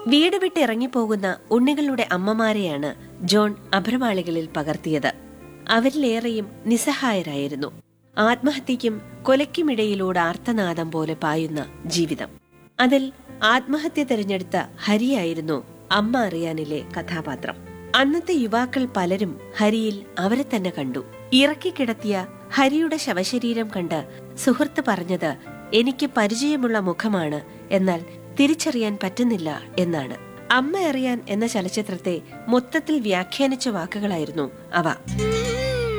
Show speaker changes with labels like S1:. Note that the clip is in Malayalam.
S1: വീട് വിട്ട് ഇറങ്ങിപ്പോകുന്ന ഉണ്ണികളുടെ അമ്മമാരെയാണ് ജോൺ അഭ്രമാളികളിൽ പകർത്തിയത് അവരിലേറെയും നിസ്സഹായരായിരുന്നു ആത്മഹത്യയ്ക്കും കൊലയ്ക്കുമിടയിലൂടെ ആർത്തനാദം പോലെ പായുന്ന ജീവിതം അതിൽ ആത്മഹത്യ തിരഞ്ഞെടുത്ത ഹരിയായിരുന്നു അമ്മ അറിയാനിലെ കഥാപാത്രം അന്നത്തെ യുവാക്കൾ പലരും ഹരിയിൽ അവരെ തന്നെ കണ്ടു ഇറക്കിക്കിടത്തിയ ഹരിയുടെ ശവശരീരം കണ്ട് സുഹൃത്ത് പറഞ്ഞത് എനിക്ക് പരിചയമുള്ള മുഖമാണ് എന്നാൽ തിരിച്ചറിയാൻ പറ്റുന്നില്ല എന്നാണ് അമ്മ അറിയാൻ എന്ന ചലച്ചിത്രത്തെ മൊത്തത്തിൽ വ്യാഖ്യാനിച്ച വാക്കുകളായിരുന്നു അവ